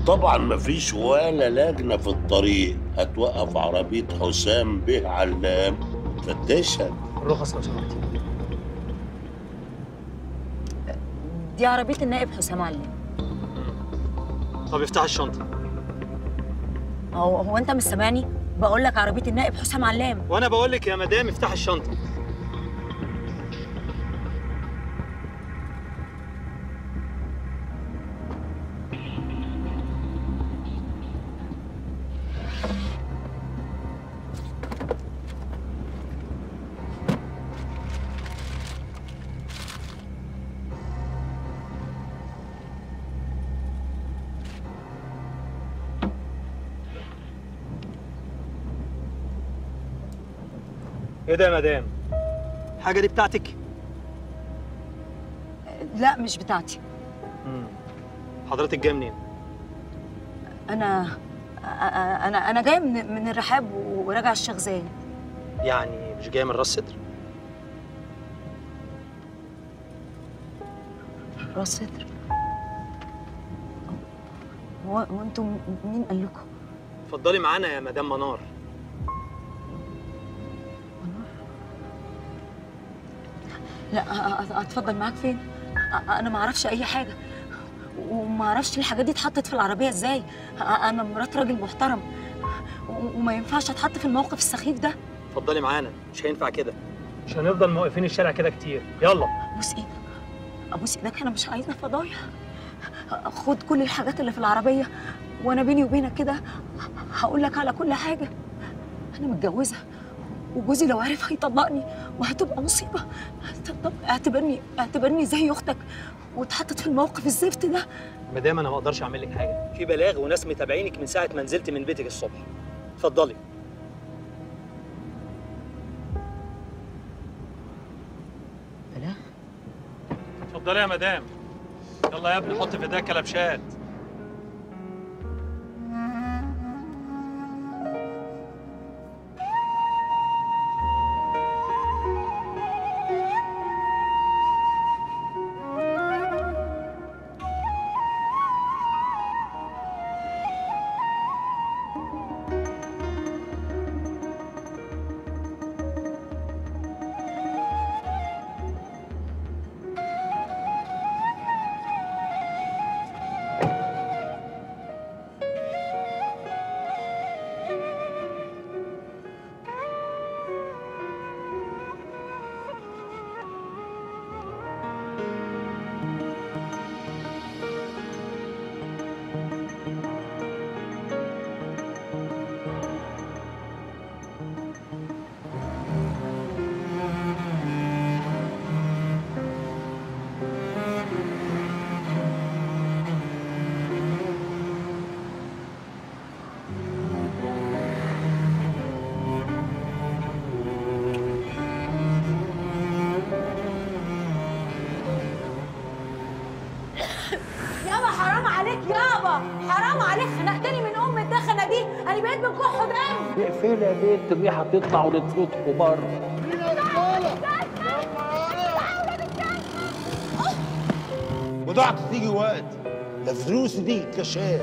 وطبعا مفيش ولا لجنة في الطريق هتوقف عربية حسام به علام تفتشها الرخص لو سمحتي دي عربيه النائب حسام علام طب افتح الشنطه هو هو انت مش سامعني بقول لك عربيه النائب حسام علام وانا بقول لك يا مدام افتح الشنطه ايه ده يا مدام الحاجه دي بتاعتك لا مش بتاعتي مم. حضرتك جايه منين انا أ- أ- انا انا جايه من من الرحاب وراجع الشيخ زايد يعني مش جايه من راس صدر راس صدر هو هو انتوا م- مين قال لكم اتفضلي معانا يا مدام منار لا أ- أ- اتفضل معاك فين أ- انا ما اعرفش اي حاجه وما اعرفش الحاجات دي اتحطت في العربيه ازاي أ- انا مرات راجل محترم و- وما ينفعش اتحط في الموقف السخيف ده اتفضلي معانا مش هينفع كده مش هنفضل موقفين الشارع كده كتير يلا ابوس ايدك ابوس ايدك انا مش عايزه فضايح خد كل الحاجات اللي في العربيه وانا بيني وبينك كده هقول لك على كل حاجه انا متجوزه وجوزي لو عرف هيطلقني وهتبقى مصيبه طب طب اعتبرني اعتبرني زي اختك واتحطت في الموقف الزفت ده مدام انا ما اقدرش اعمل لك حاجه في بلاغ وناس متابعينك من ساعه ما نزلت من بيتك الصبح اتفضلي بلاغ اتفضلي يا مدام يلا يا ابني حط في ايديك كلبشات يابا حرام عليك يابا حرام عليك خنقتني من ام الدخنه دي انا بقيت من كح دم اقفلي يا بنت الريحه هتطلع ونطردكوا بره بضاعتي تيجي وقت لا فلوسي تيجي كشاف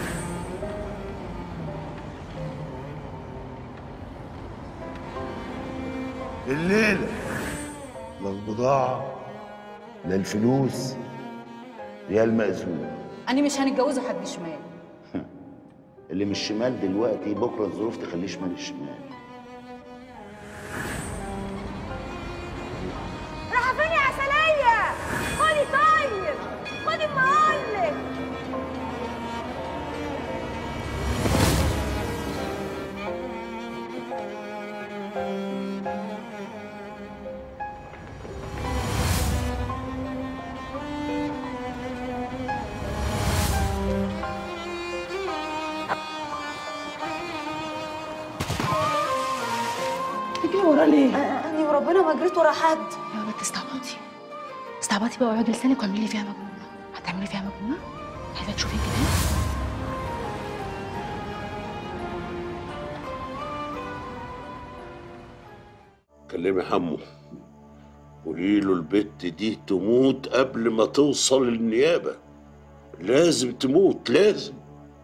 الليلة لا البضاعة لا الفلوس يا المأذون انا مش هنتجوزه حد شمال اللي مش شمال دلوقتي بكرة الظروف تخليه شمال الشمال راح فين يا عسليه خدي طيب خدي ما اقولك تجري ورا ليه؟ انا وربنا ما جريت ورا حد يا بنت استعبطي استعبطي بقى واقعدي لسانك واعملي لي فيها مجنونه هتعملي فيها مجنونه؟ عايزه تشوفي كده؟ كلمي حمو قولي له البت دي تموت قبل ما توصل للنيابة لازم تموت لازم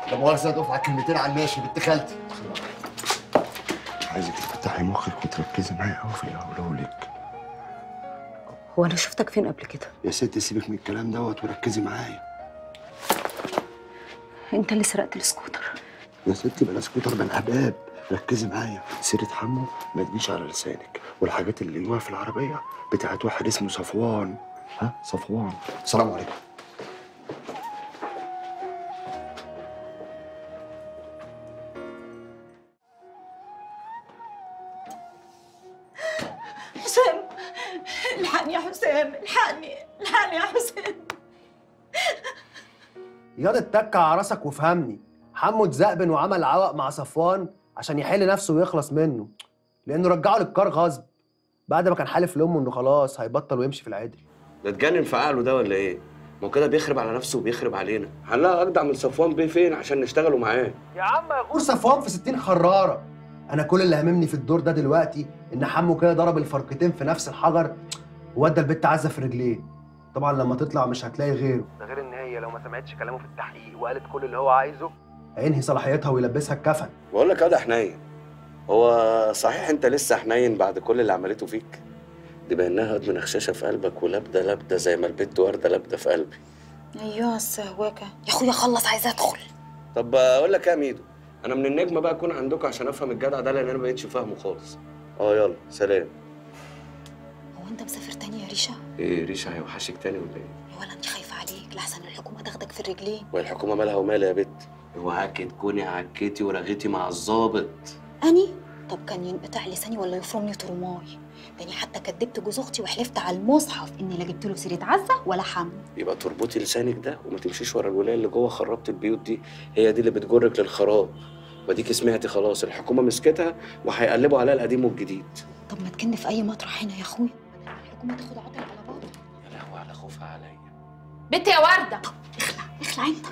لا مؤاخذه يا دفعه كلمتين على الماشي بنت خالتي عايزك تفتحي مخك وتركزي معايا قوي في اللي هقوله لك هو انا شفتك فين قبل كده يا ست سيبك من الكلام دوت وركزي معايا انت اللي سرقت السكوتر يا ستي بلا سكوتر بلا احباب ركزي معايا سيرة حمو ما تجيش على لسانك والحاجات اللي جواها في العربية بتاعت واحد اسمه صفوان ها صفوان السلام عليكم حسام الحقني يا حسام الحقني الحقني يا حسام ياض اتك على راسك وفهمني حمو اتزقبن وعمل عوق مع صفوان عشان يحل نفسه ويخلص منه لانه رجعه للكار غصب بعد ما كان حالف لامه انه خلاص هيبطل ويمشي في العدل ده اتجنن في عقله ده ولا ايه؟ ما هو كده بيخرب على نفسه وبيخرب علينا هنلاقي اجدع من صفوان بيه فين عشان نشتغلوا معاه يا عم غور صفوان في 60 خراره انا كل اللي هاممني في الدور ده دلوقتي ان حمو كده ضرب الفرقتين في نفس الحجر وودى البت عزه في رجليه طبعا لما تطلع مش هتلاقي غيره ده غير ان هي لو ما سمعتش كلامه في التحقيق وقالت كل اللي هو عايزه هينهي صلاحيتها ويلبسها الكفن بقول لك ده حنين هو صحيح انت لسه حنين بعد كل اللي عملته فيك دي بانها قد منخششه في قلبك ولابده لابده زي ما البت ورده لابده في قلبي ايوه السهواكه يا اخويا خلص عايزه ادخل طب اقول لك ايه يا ميدو انا من النجمه بقى اكون عندكم عشان افهم الجدع ده لان انا ما بقتش فاهمه خالص اه يلا سلام هو انت مسافر تاني يا ريشه ايه ريشه هيوحشك تاني ولا ايه يا ولا انت خايفه عليك لحسن الحكومه تاخدك في الرجلين والحكومه مالها ومالها يا بت اوعاكي تكوني عكيتي ورغيتي مع الظابط اني طب كان ينقطع لساني ولا يفرمني ترماي ده انا حتى كدبت جوز اختي وحلفت على المصحف اني لا جبت له سيره عزه ولا حمو يبقى تربطي لسانك ده وما تمشيش ورا الولايه اللي جوه خربت البيوت دي هي دي اللي بتجرك للخراب وديكي سمعتي خلاص الحكومه مسكتها وهيقلبوا عليها القديم والجديد طب ما تكن في اي مطرح هنا يا اخويا بدل ما الحكومه تاخد عطل على بعض يا لهوي على خوفها عليا بنت يا ورده اخلع اخلع انت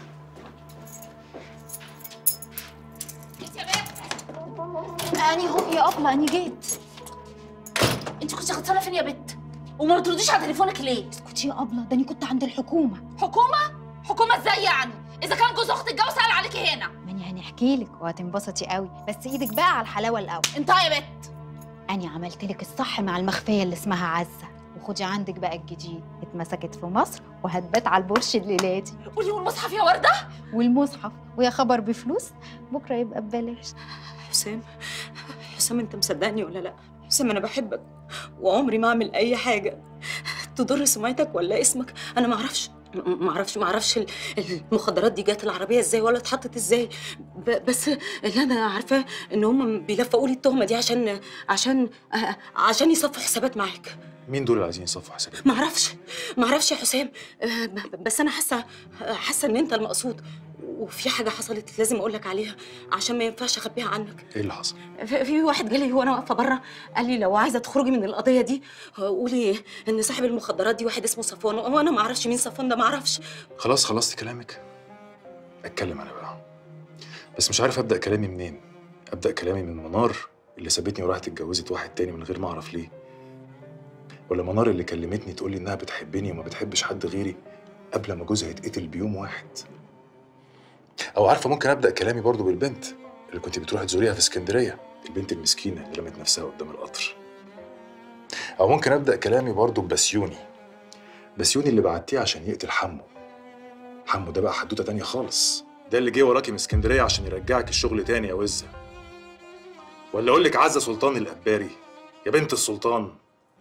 اني هو يا ابله اني جيت انت كنت غلطانه فين يا بت وما بترديش على تليفونك ليه اسكتي يا ابله ده اني كنت عند الحكومه حكومه حكومه ازاي يعني اذا كان جوز اختك جه وسال عليكي هنا ماني هنحكي لك وهتنبسطي قوي بس ايدك بقى على الحلاوه الاول انت يا بت اني عملت لك الصح مع المخفيه اللي اسمها عزه وخدي عندك بقى الجديد اتمسكت في مصر وهتبات على البرش الليله دي قولي والمصحف يا ورده والمصحف ويا خبر بفلوس بكره يبقى ببلاش حسام حسام انت مصدقني ولا لا حسام انا بحبك وعمري ما اعمل اي حاجه تضر سمعتك ولا اسمك انا ما اعرفش ما اعرفش ما اعرفش ال- المخدرات دي جت العربيه ازاي ولا اتحطت ازاي ب- بس اللي انا عارفاه ان هم بيلفقوا لي التهمه دي عشان عشان عشان يصفوا حسابات معاك مين دول اللي عايزين يصفوا حسابات؟ ما اعرفش ما اعرفش يا حسام آه، ب- بس انا حاسه حاسه ان انت المقصود وفي حاجه حصلت لازم اقول لك عليها عشان ما ينفعش اخبيها عنك ايه اللي حصل؟ في في واحد جالي وانا واقفه بره قال لي لو عايزه تخرجي من القضيه دي قولي ان صاحب المخدرات دي واحد اسمه صفوان وانا ما اعرفش مين صفوان ده ما اعرفش خلاص خلصت كلامك؟ اتكلم انا بقى بس مش عارف ابدا كلامي منين ابدا كلامي من منار اللي سابتني وراحت اتجوزت واحد تاني من غير ما اعرف ليه ولا منار اللي كلمتني تقول لي انها بتحبني وما بتحبش حد غيري قبل ما جوزها يتقتل بيوم واحد او عارفه ممكن ابدا كلامي برضو بالبنت اللي كنت بتروحي تزوريها في اسكندريه البنت المسكينه اللي رمت نفسها قدام القطر او ممكن ابدا كلامي برضو ببسيوني بسيوني اللي بعتيه عشان يقتل حمو حمو ده بقى حدوته تانية خالص ده اللي جه وراكي من اسكندريه عشان يرجعك الشغل تاني يا وزه ولا اقول لك عزه سلطان القباري يا بنت السلطان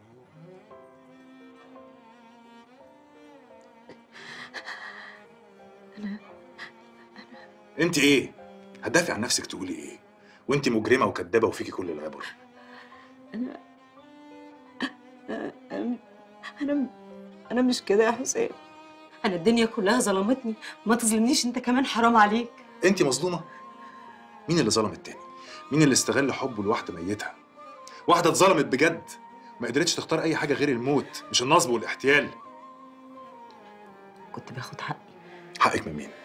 انت ايه هتدافع عن نفسك تقولي ايه وانت مجرمه وكدابه وفيكي كل العبر انا انا انا انا مش كده يا حسام انا الدنيا كلها ظلمتني ما تظلمنيش انت كمان حرام عليك انت مظلومه مين اللي ظلم التاني مين اللي استغل حبه لواحده ميته واحده اتظلمت بجد ما قدرتش تختار اي حاجه غير الموت مش النصب والاحتيال كنت باخد حقي حقك من مين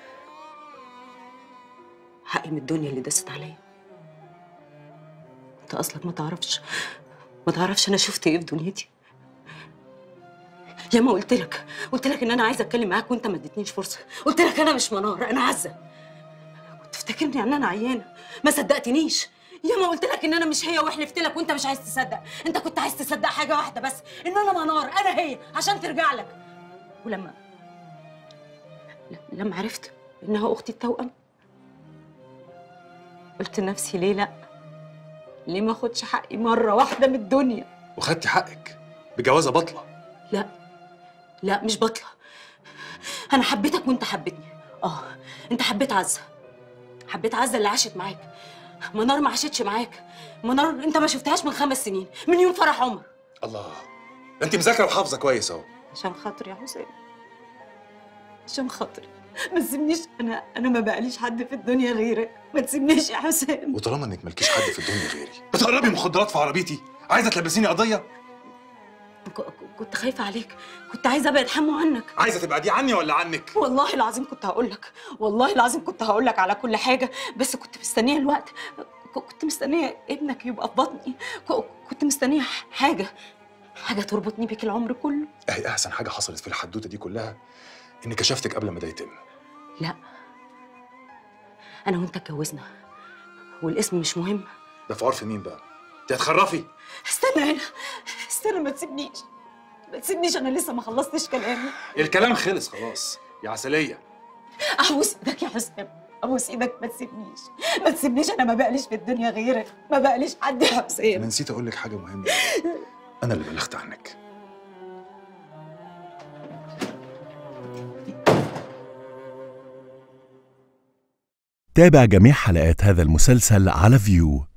حقي من الدنيا اللي دست عليا انت اصلك ما تعرفش ما تعرفش انا شفت ايه في دنيتي ياما قلت لك قلت لك ان انا عايزه اتكلم معاك وانت ما اديتنيش فرصه قلت لك انا مش منار انا عزه تفتكرني ان انا عيانه ما صدقتنيش يا ما قلت لك ان انا مش هي وحلفت لك وانت مش عايز تصدق انت كنت عايز تصدق حاجه واحده بس ان انا منار انا هي عشان ترجع لك ولما ل- لما عرفت انها اختي التوأم قلت لنفسي ليه لا ليه ما اخدش حقي مره واحده من الدنيا وخدتي حقك بجوازه بطله لا لا مش بطلة أنا حبيتك وأنت حبيتني آه أنت حبيت عزة حبيت عزة اللي عاشت معاك منار ما عاشتش معاك منار أنت ما شفتهاش من خمس سنين من يوم فرح عمر الله ده انت مذاكره وحافظه كويس اهو عشان خاطري يا حسين عشان خاطري ما تسيبنيش أنا أنا ما بقاليش حد في الدنيا غيرك ما تسيبنيش يا حسين وطالما انك مالكيش حد في الدنيا غيري بتهربي مخدرات في عربيتي عايزه تلبسيني قضيه ك- ك- كنت خايفة عليك كنت عايزة أبعد حمو عنك عايزه تبعدي عني ولا عنك والله العظيم كنت هقول لك والله العظيم كنت هقول لك على كل حاجه بس كنت مستنيه الوقت ك- كنت مستنيه ابنك يبقى في بطني ك- كنت مستنيه ح- حاجه حاجه تربطني بيك العمر كله اهي احسن حاجه حصلت في الحدوته دي كلها اني كشفتك قبل ما ده يتم لا انا وانت اتجوزنا والاسم مش مهم ده في عرف مين بقى انت هتخرفي استنى هنا استنى ما تسيبنيش ما تسيبنيش انا لسه ما خلصتش كلامي الكلام خلص خلاص يا عسليه ابوس ايدك يا حسام ابوس ايدك ما تسيبنيش ما تسيبنيش انا ما بقليش في الدنيا غيرك ما بقليش حد يا حسام انا نسيت اقول لك حاجه مهمه انا اللي بلغت عنك تابع جميع حلقات هذا المسلسل على فيو